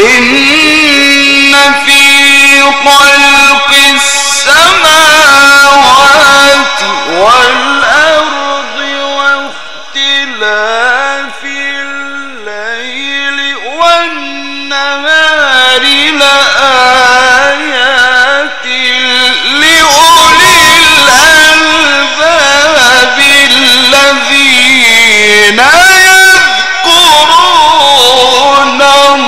إن في خلق السماوات والأرض واختلاف الليل والنهار لآيات لأولي الألباب الذين يذكرون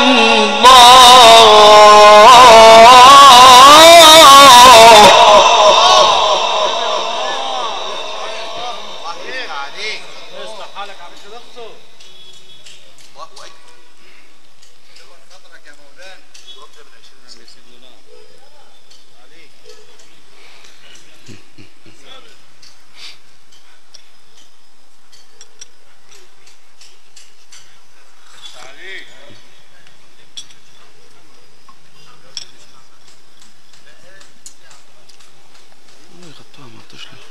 الله عليك عليك اصلح حالك عم تدخل الله اكبر كبر خاطرك يا مولانا توقف العشرين عليك عليك والله يغطوها ما رضوش ليه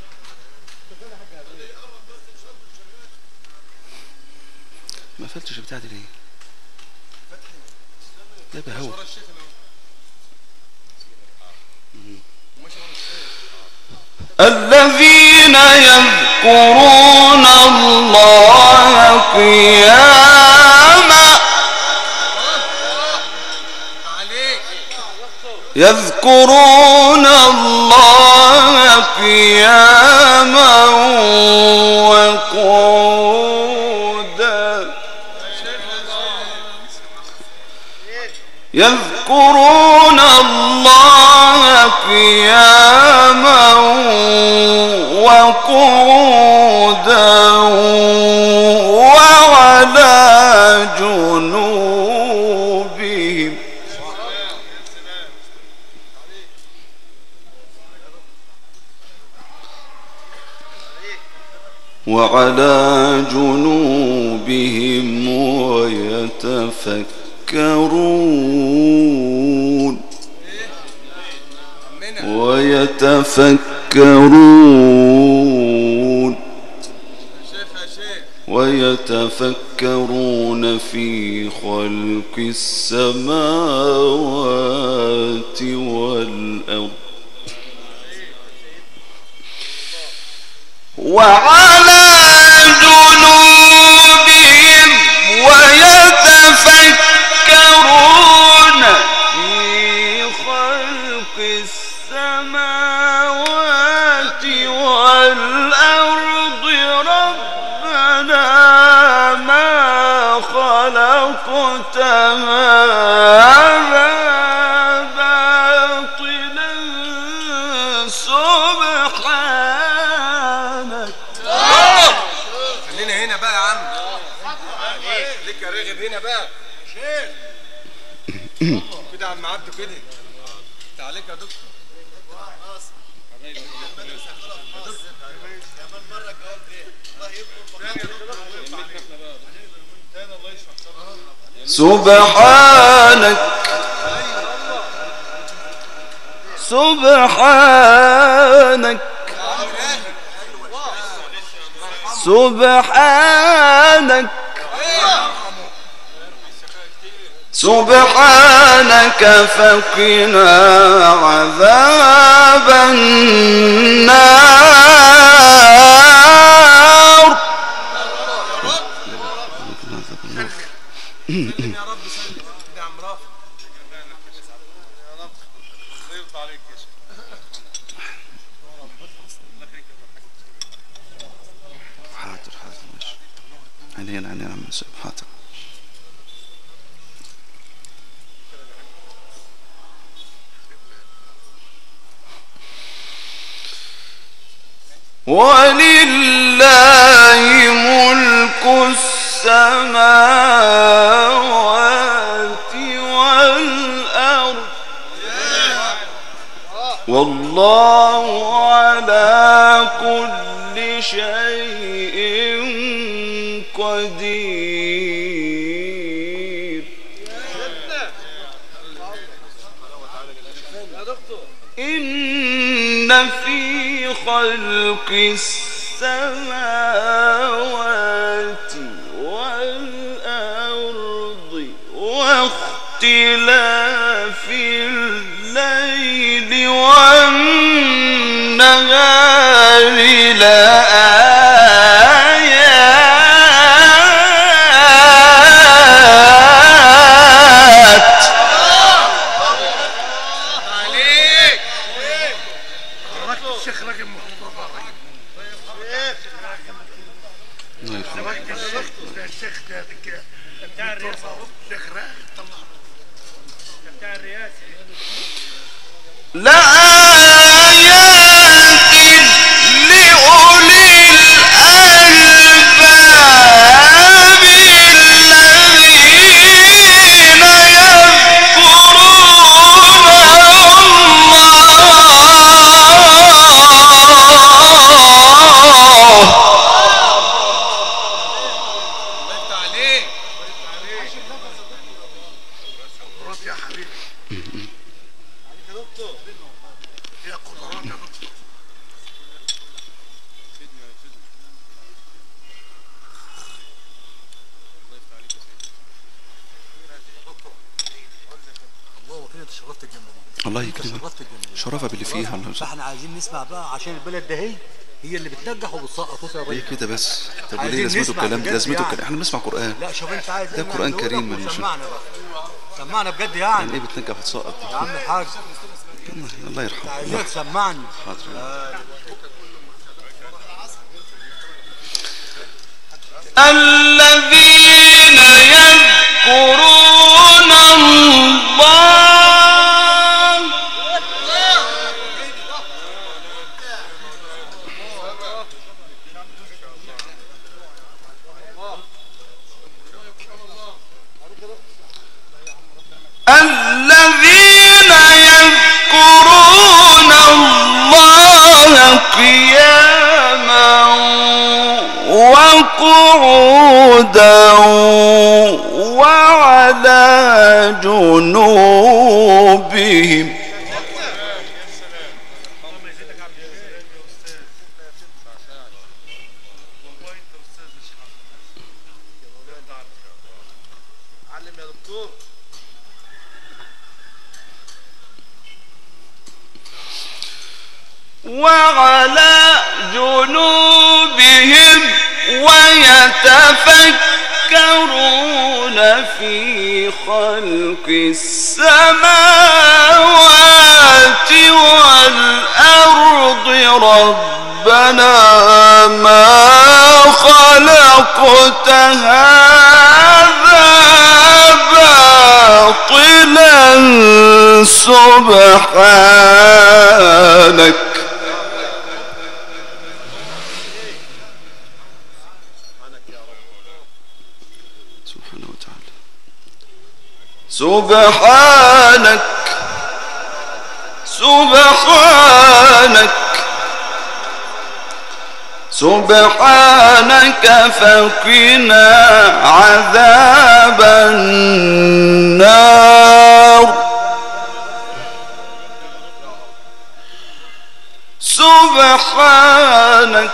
ما قفلتش بتاعتي ليه جايبها هوا الذين يذكرون الله قياما عليك يذكرون الله قياما وقعودا يذكرون الله قياما وقعودا وعلى جنوبهم وعلى جنوبهم ويتفكرون منها ويتفكرون شيخ يا شيخ ويتفكرون في خلق السماوات والأرض وعلى جنوبهم ويتفكرون في خلق السماوات والأرض ربنا ما خلقت هذا باطلا سبحانك خلينا هنا بقى يا عم ليك يا راغب هنا بقى شيخ كده يا عم عبده كده تعاليك يا دكتور سبحانك سبحانك سبحانك سبحانك فقنا عذاب النار سلم يا رب سلم كده يا عم رافع يا رب يرضى عليك يا شيخ حاضر حاضر ماشي عينينا عينينا عم يوسف حاضر ولله ملك السماوات والأرض والله على كل شيء قدير إن في خلق السماوات والأرض واختلاف النهار لآيات عليك الشيخ راجل محترم الله يرحمه الشيخ ده الشيخ ده بتاع الرئاسة الشيخ راجل طلع بتاع الرئاسة لآيات لأولي الألباب الذين يذكرون الله انت عليك قدرات يا حبيبي يا قدرات يا دكتور الله وكده شرفت الجنة دي الله انت يكرمك شرفت الجنة دي شرفها باللي فيها الله يرزقك. فاحنا عايزين نسمع بقى عشان البلد ده هي هي اللي بتنجح وبتسقط وصل يا ليه ريس كده بس طب عايزين وليه لازمته نسمع الكلام بجد لازمته يعني. الكلام احنا بنسمع قرآن لا شوف انت عايز ده ايه قرآن نقوله كريم لك من وسمعنا بقى سمعنا بجد يعني يعني ايه بتنجح وتسقط يا عم الحاج الله يرحمه عايزينك تسمعني حاضر الذين يذكرون الله الذين يذكرون الله قياما وقعودا وعلى جنوبهم علم يا دكتور وعلى جنوبهم ويتفكرون في خلق السماوات والأرض ربنا ما خلقت هذا باطلا سبحانك سبحانه وتعالى سبحانك سبحانك سبحانك فقنا عذاب النار سبحانك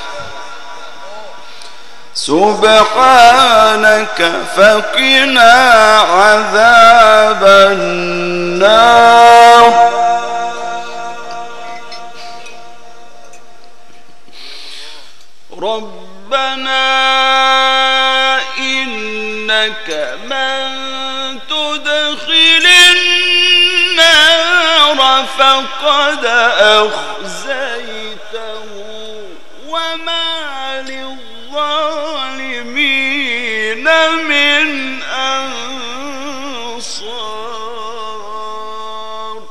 سبحانك فقنا عذاب النار ربنا إنك من تدخل النار فقد أخزيته وما للظالمين من أنصار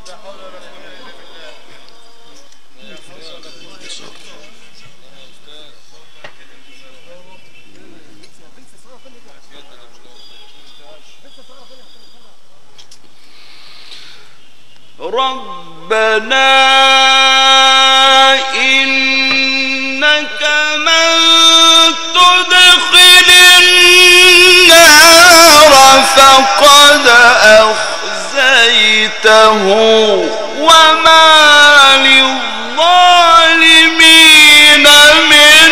ربنا إنك من تدخل النار فقد أخزيته وما للظالمين من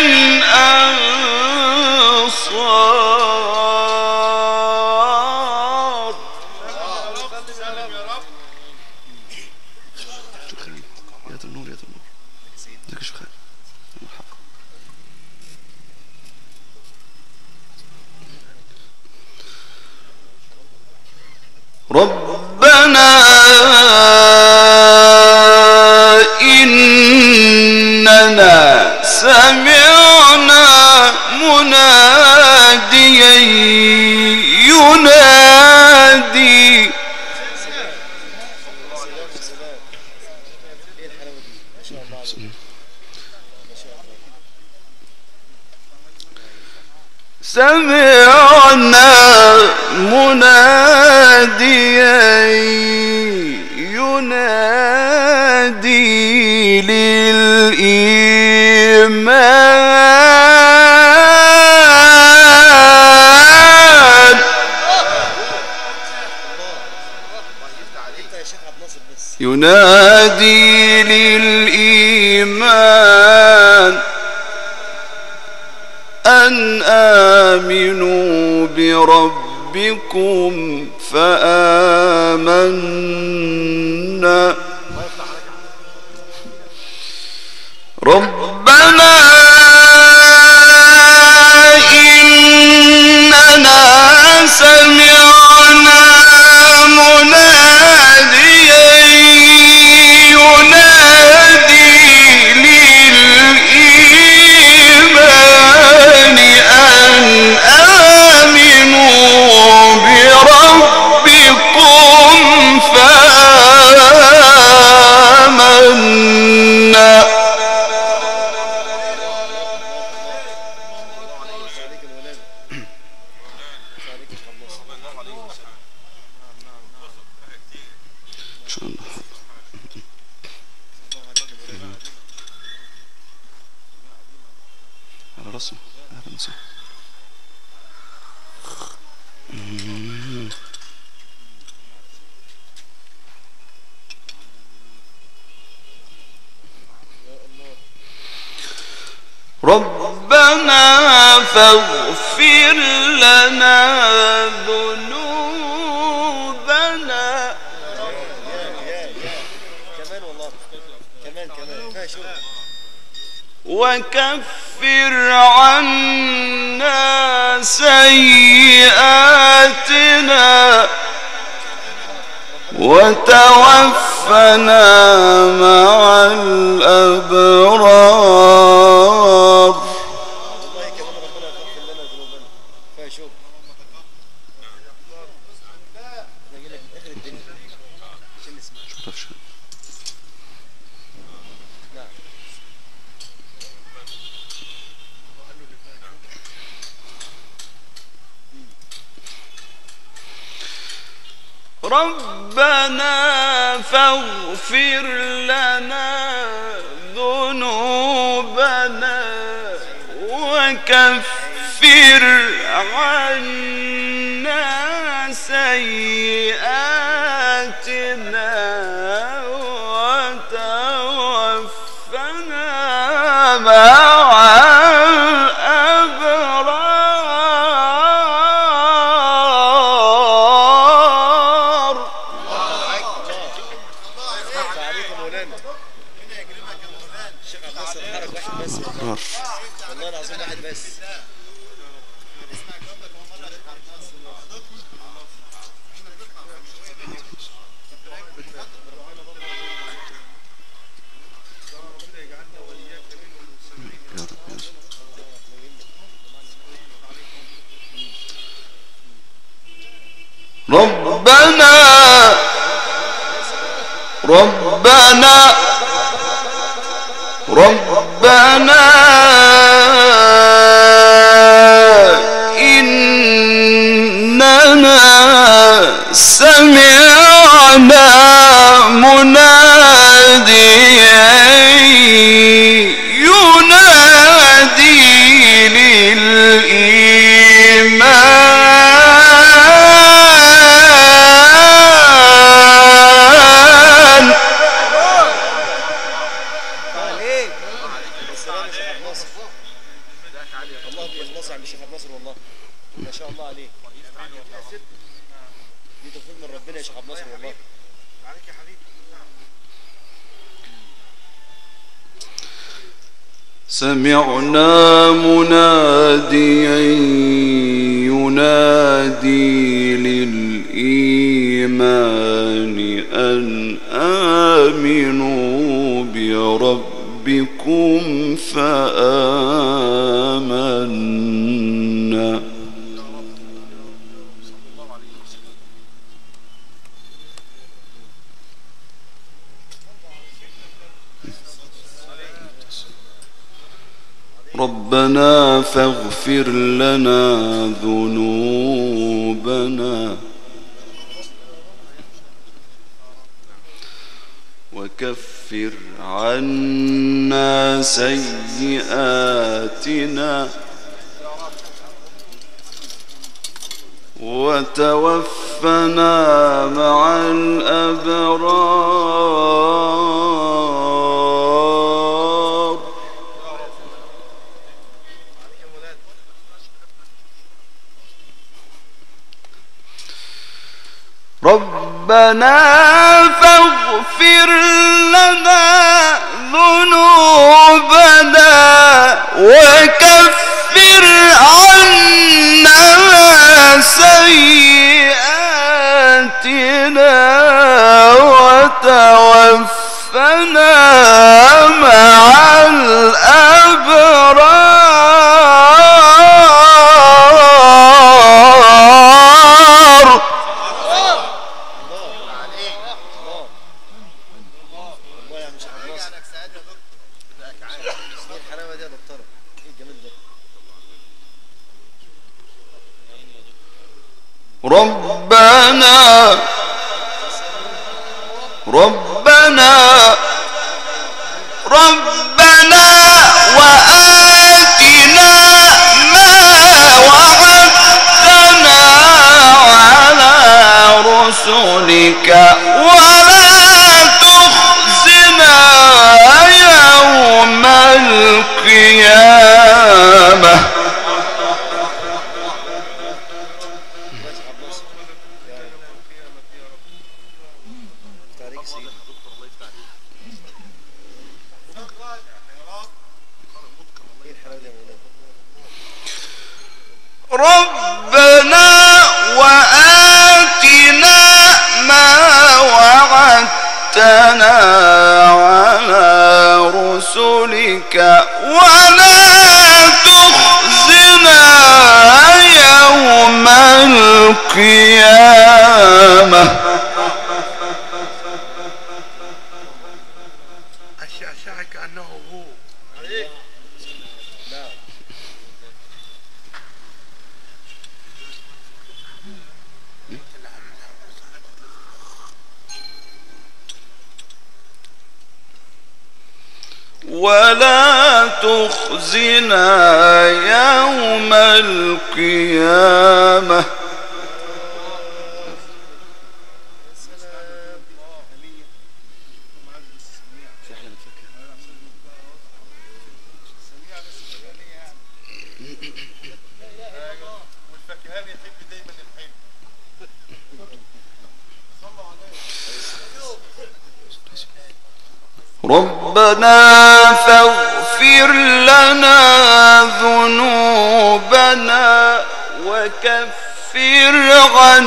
أنصار سلم يا رب يا ذا النور يا ذا النور ربنا إننا سمعنا مناديا ينادي سمعنا مناديا ينادي للإيمان ينادي للإيمان أن آمنوا بربكم فآمنا ربنا إننا سمعنا مناديا ينادي للإيمان أن آمنوا بربكم فآمنا إن شاء الله على راسه أهلا وسهلا ربنا فاغفر لنا ذنوبنا كمان والله كمان كمان كفايه شغل وكفر عنا سيئاتنا وتوفنا مع الأبرار والله كمان ربنا يغفر لنا ذنوبنا كفايه شغل احنا جاي لك من اخر الدنيا عشان نسمع نعم ربنا فاغفر لنا ذنوبنا وكفر عنا سيئاتنا وتوفنا مع الأبرار عليك يا مولانا الشيخ عبد الناصر حرك واحد بس والله والله العظيم واحد بس يا رب يا رب. ربنا ربنا ربنا إننا سمعنا مناديا ينادي للإيمان عليك السلام يا شيخ عبد الناصر الله بيخلص عند الشيخ عبد الناصر والله ما شاء الله عليك دي توفيق من ربنا يا شيخ عبد الناصر والله سمعنا مناديا ينادي للإيمان ذنوبنا ربنا فاغفر لنا ذنوبنا وكفر عنا سيئاتنا وتوفنا مع الأبرار ربنا فاغفر لنا ذنوبنا وكفر عنا سيئاتنا وتوفنا مع الأبرار والله يا مش خلاص ايه الحلاوه دي يا دكتوره ايه الجمال ده ربنا ربنا ربنا وآتنا ما وعدتنا على رسلك ولا تخزنا يوم القيامة كويس يا عباس يا رب يفتح عليك يا سيدي ايه الحلاوه دي يا مولانا ربنا وآتنا ما وعدتنا على رسلك ولا تخزنا يوم القيامة الشعشعة كأنه هو نعم ولا تخزنا يوم القيامة والفكهاني يحب دايما الحلو ربنا فاغفر لنا ذنوبنا وكفر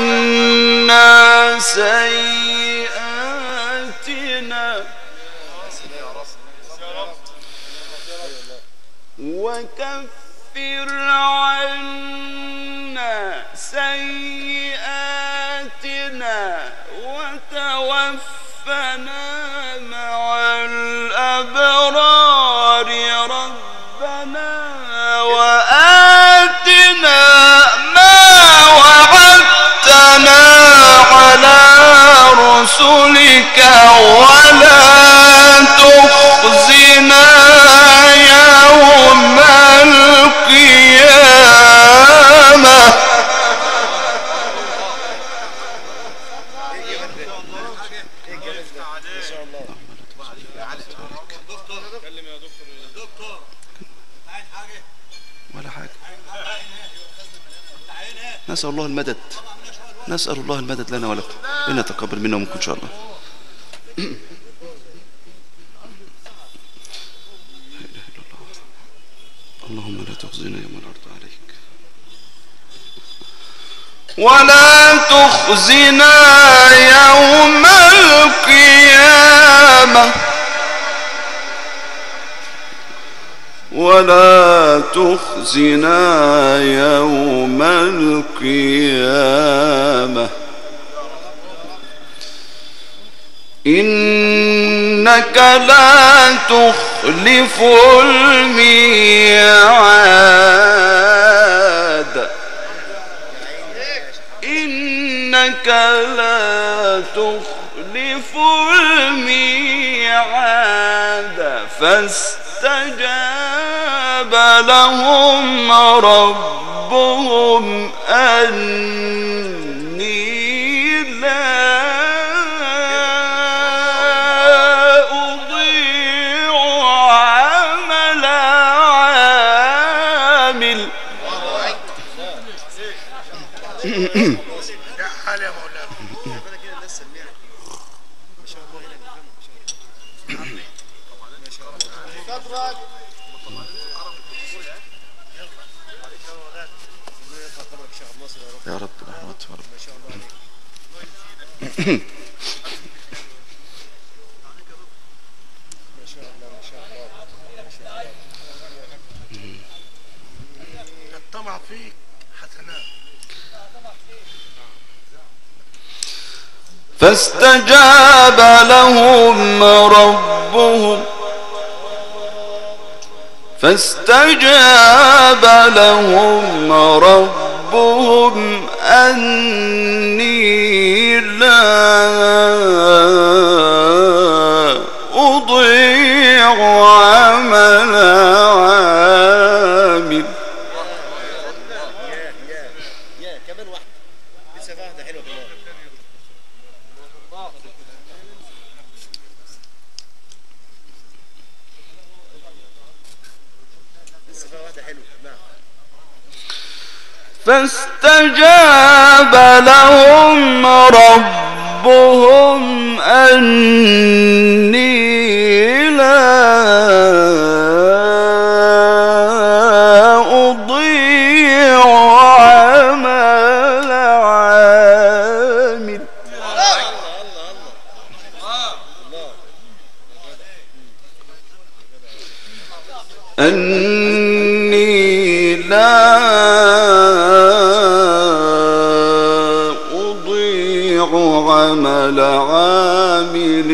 عنا سيئاتنا وكفر عنا سيئاتنا وتوفنا مع الأبرار ربنا وآتنا ما وعدتنا على رسلك ولا تخزنا يوم القيامة ايه الجمال ده ايه الجمال ده ما شاء الله ولا حاجة نسأل الله المدد نسأل الله المدد لنا ولكم إن تقبل منا ومنكم إن شاء الله لا إله إلا الله. اللهم لا تخزنا يوم العرض عليك ولا تخزنا يوم القيامة ولا تخزنا يوم القيامة إنك لا تخلف الميعاد إنك لا تخلف الميعاد فاستجاب لهم ربهم أني لا أضيع عمل عامل يا حال يا مولانا ربنا كده الناس سمعت ما شاء الله هنا بيفهموا ما شاء الله ما شاء الله ربنا يرفع قدرك يا شيخ عبد الناصر يا رب يا رب رحمته يا رب ما شاء الله عليك ما شاء الله ما شاء الله ما شاء الله الطمع فيك حسنات فاستجاب لهم ربهم فاستجاب لهم ربهم أني لا أضيع عمل عامل يا يا يا كمان واحدة لسه فيها واحدة حلوة كمان لسه فيها واحدة حلوة نعم فاستجاب لهم ربهم أني لا أضيع عمل عامل الله الله الله أني لا أضيع عمل عامل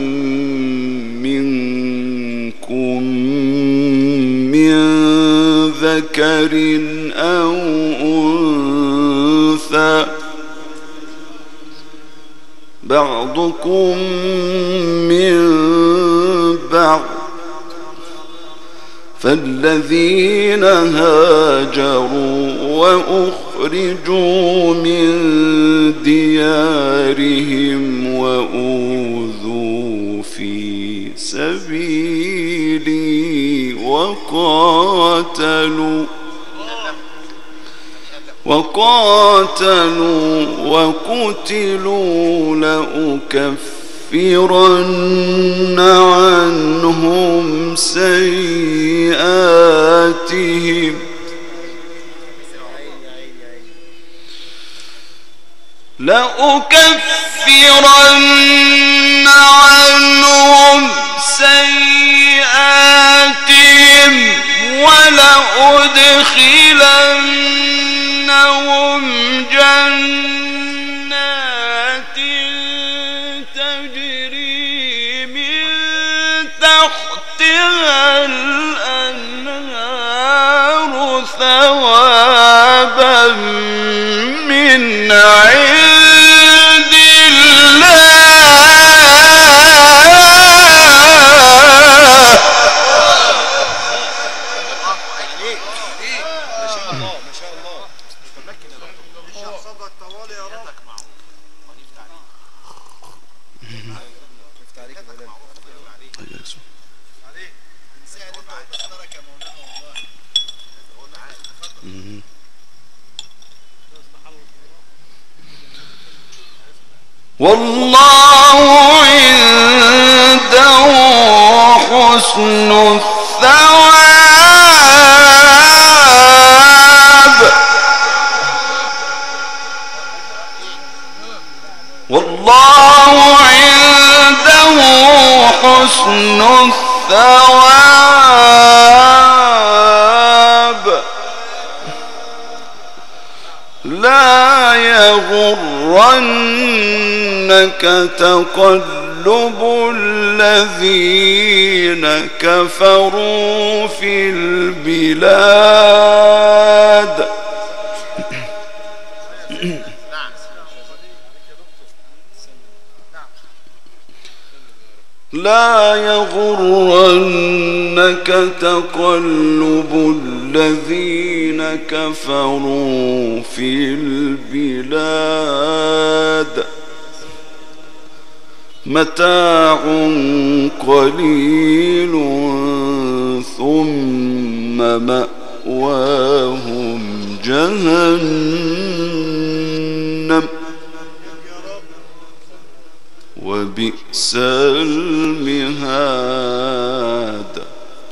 منكم من ذكر أو أنثى بعضكم من بعض فالذين هاجروا وأخرجوا من ديارهم وأوذوا في سبيلي وقاتلوا وقاتلوا وقتلوا لأكفرن عنهم سيئاتهم لأكفرن عنهم سيئاتهم ولأدخلنهم جنات تجري من تحتها الأنهار ثوابا من عند الله ما شاء الله ما شاء الله افتح عليك يا مولانا والله عنده حسن الثواب والله عنده حسن الثواب لا يغرنك تقلب الذين كفروا في البلاد لا يغرنك تقلب الذين كفروا في البلاد متاع قليل ثم مأواهم جهنم وبئس المهاد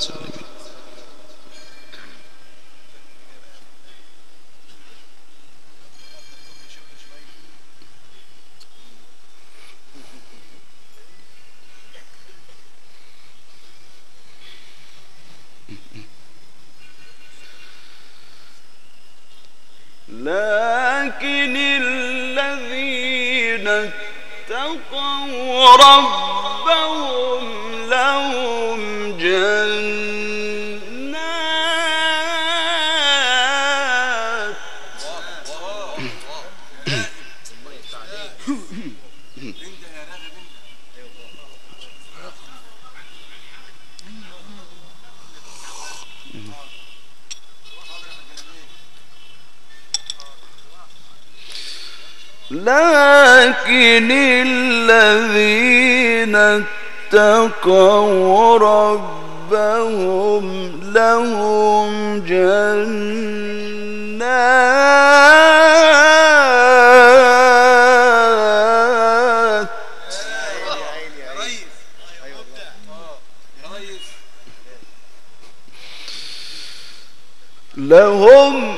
لكن الذين اتقوا ربهم لهم جنات لكن الذين اتقوا ربهم لهم جنات يا ريس ايوه يا ريس لهم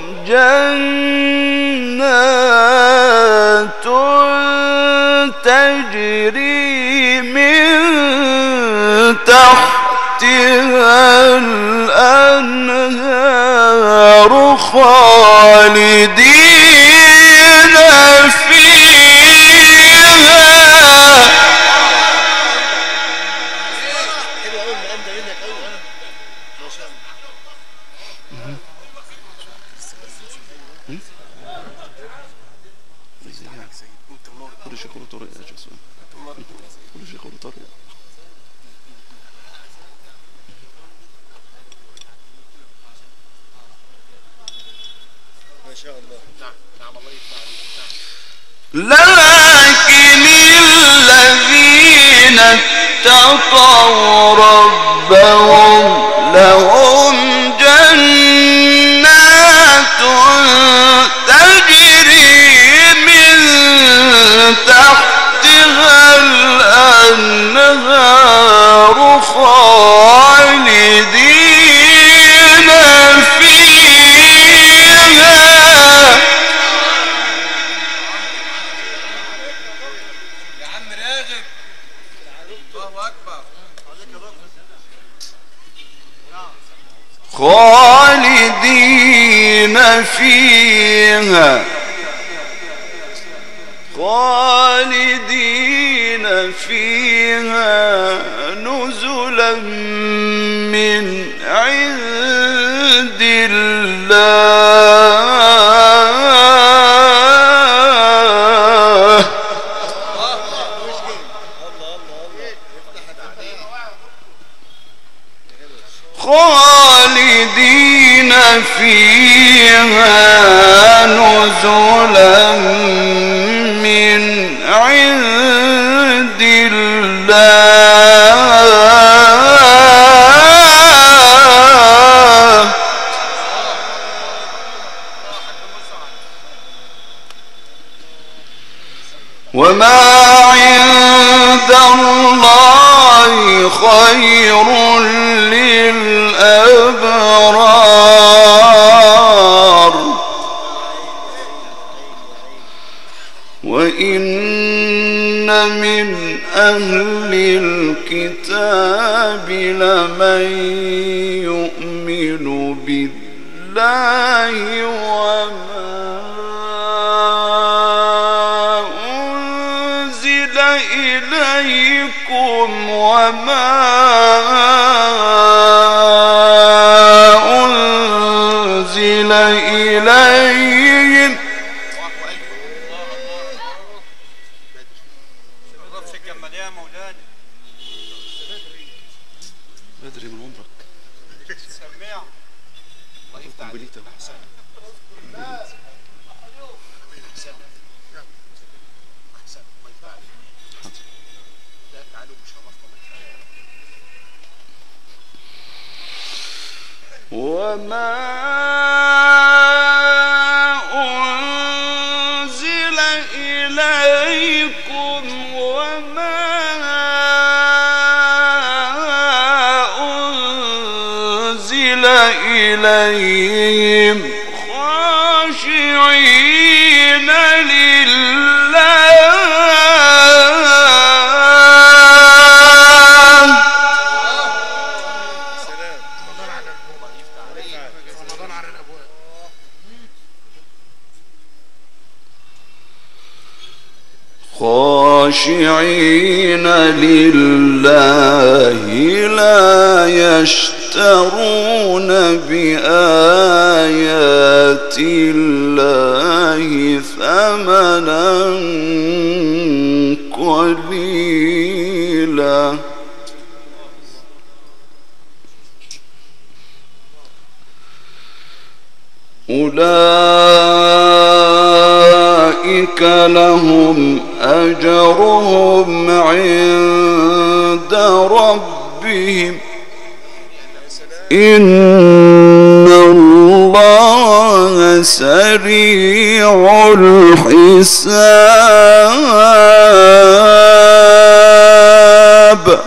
جنات تجري من تحتها الأنهار خالدين فيها حلو قوي المقام ده منك قوي ما شاء الله كل شيء كله طريقة يا جسوان كل شيء كله طريقة ما شاء الله نعم نعم الله يفتح عليك لكن الذين اتقوا ربهم لهم جنات تجري من تحتها الأنهار خالدين فيها يا عم راغب الله اكبر خالدين فيها خالدين فيها نزلا من عند الله خالدين فيها نزلا من عند الله وما عند الله خير للأبرار وإن من أهل الكتاب لمن يؤمن بالله وما إليكم وما أنزل إليهم الرفش الجمالية يا مولانا بدري من عمرك سميع قنبليته وما أنزل إليكم وما أنزل إليهم خاشعين لله رمضان على الابواب خاشعين لله لا يشترون بآيات الله ثمنا قليلا أولئك لهم أجرهم عند ربهم إن الله سريع الحساب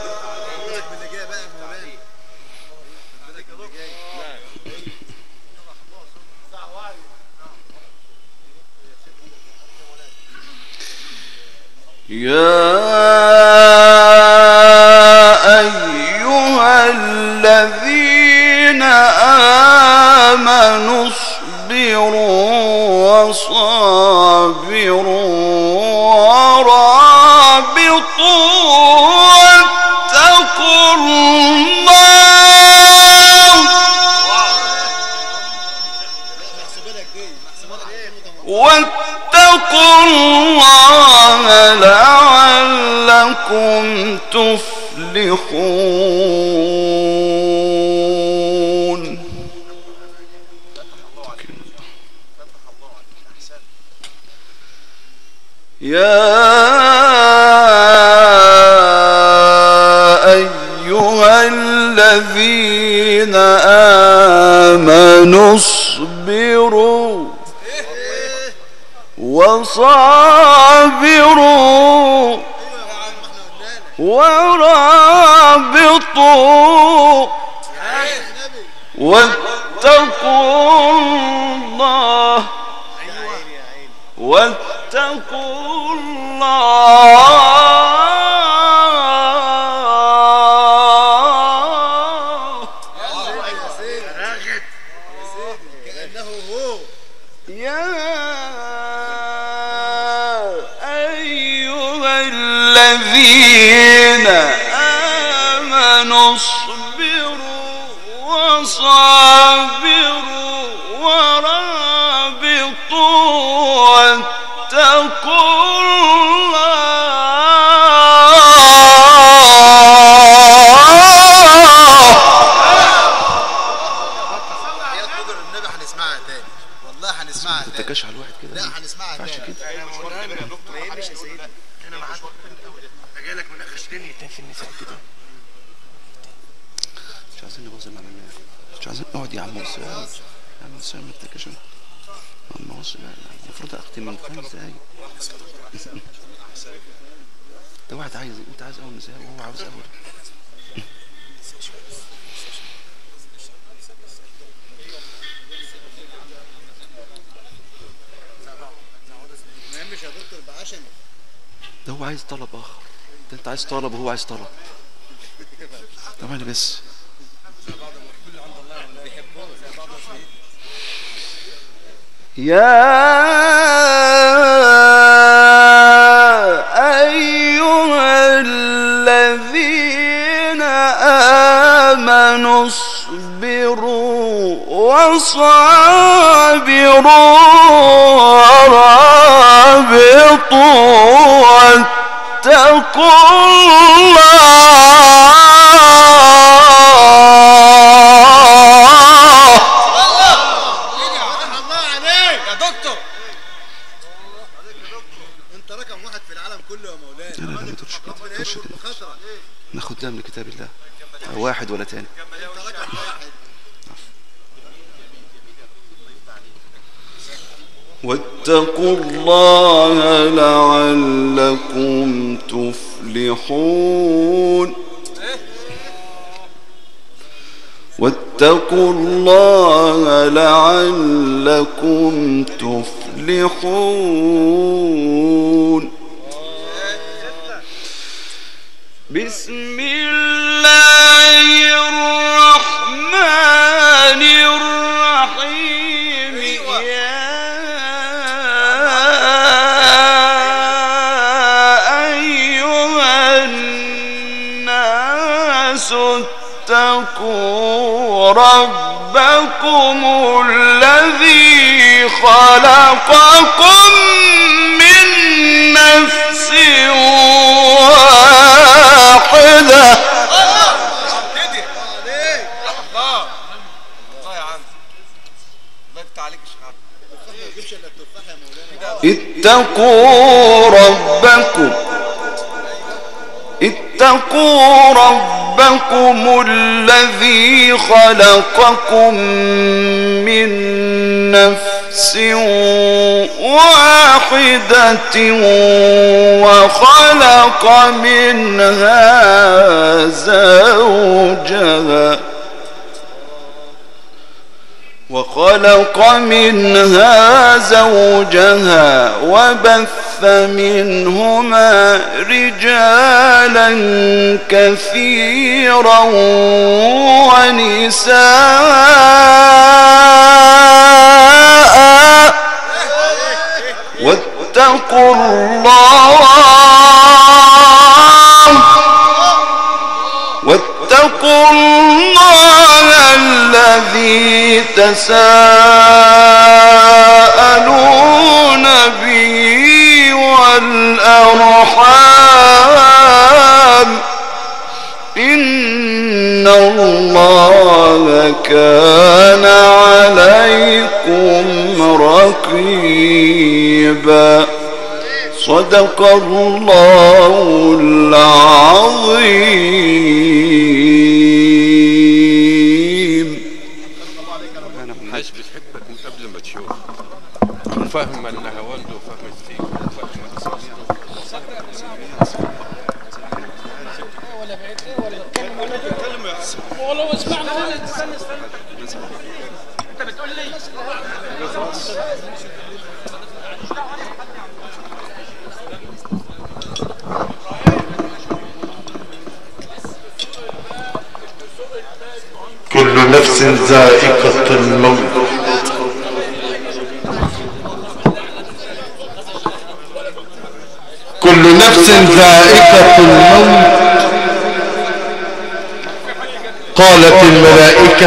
يا أيها الذين آمنوا اصبروا وصابروا ورابطوا واتقوا الله واتقوا الله لعلكم تفلحون يا أيها الذين آمنوا اصبروا وصابروا ورابطوا واتقوا الله واتقوا الله راغد يا أيها الذين آمنوا اصبروا وصابروا ورابطوا واتقوا الله يا قدر النبي هنسمعها تاني والله هنسمعها تاني تتكاش على الواحد كده لا هنسمعها ما ينفعش تاني كده ما يهمش يا سيدي انا معاك ده جاي لك من اخر الدنيا في النساء كده مش عايزين نبوظ العملية مش عايزين اقعد يا عم وسام يا عم وسام ما تتكاش يا عم وسام المفروض اختم من خمس دقايق ده واحد عايز انت عايز اول مثال وهو عاوز اول ما يهمش يا دكتور بعشم ده هو عايز طلب اخر ده انت عايز طلب وهو عايز طلب طبعا بس يا واتقوا الله يا دكتور انت رقم واحد في العالم كله يا مولانا لا لا لا ما تقولش كده ما تقولش كده خطرك ناخد ده من كتاب الله واحد ولا تاني انت رقم واحد واتقوا الله لعلكم تفلحون واتقوا الله لعلكم تفلحون بسم الله الرحمن الرحيم يا أيها الناس اتقوا ربكم الذي خلقكم من نفس واحدة كده عليك الله الله يا عم الله يفتح عليك يا شيخ عبد ما تجيبش الا التفاح يا مولانا اتقوا ربكم اتقوا ربكم الذي خلقكم من نفس واحدة وخلق منها زوجها وخلق منها زوجها وبث منهما رجالا كثيرا ونساء واتقوا الله واتقوا الله الذي تساءلون به والأرحام إن الله كان عليكم رقيبا صدق الله العظيم الناس بتحبك من قبل ما تشوف وفاهم النهاوند وفاهم الدين وفاهم والله اسمعنا انت بتقول لي كل نفس ذائقة الموت كل نفس ذائقة الموت قالت الملائكة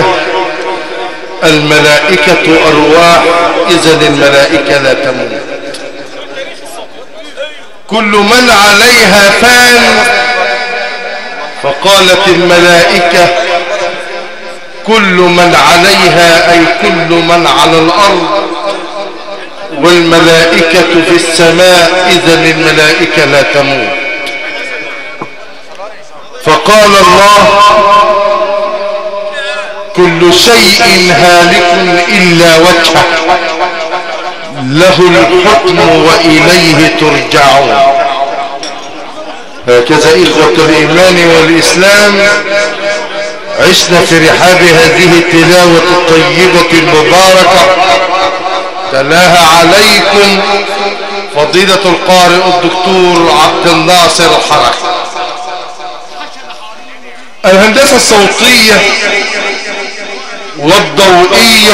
الملائكة أرواح إذا الملائكة لا تموت كل من عليها فان فقالت الملائكة كل من عليها أي كل من على الأرض والملائكة في السماء إذا الملائكة لا تموت فقال الله كل شيء هالك إلا وجهه له الحكم وإليه ترجعون هكذا إخوة الإيمان والإسلام عشنا في رحاب هذه التلاوة الطيبة المباركة تلاها عليكم فضيلة القارئ الدكتور عبد الناصر الحركي الهندسة الصوتية والضوئية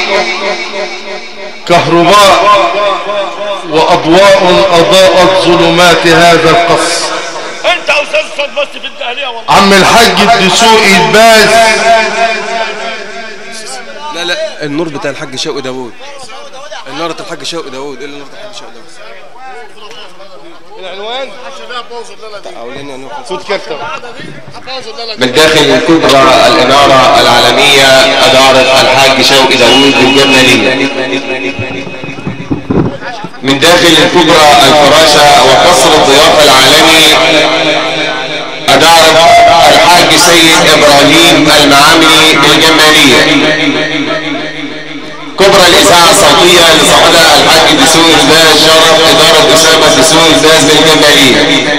كهرباء وأضواء أضاءت ظلمات هذا القصر انت استاذ صوت بس في الدهليه والله عم الحاج الدسوقي الباز لا لا النور بتاع الحاج شوقي داوود النار بتاع الحاج شوقي داوود ايه اللي النار بتاع الحاج شوقي داوود العنوان صوت كابتن من داخل الكبرى الإنارة العالمية أدارة الحاج شوقي داوود الجمالية من داخل الكبرى الفراشة وقصر الضيافة العالمي أدارة الحاج سيد إبراهيم المعاملي الجمالية كبرى الإذاعة الصوتية لصعداء الحاج دسوق الباز شرف إدارة أسامة دسوق الباز بالجمالية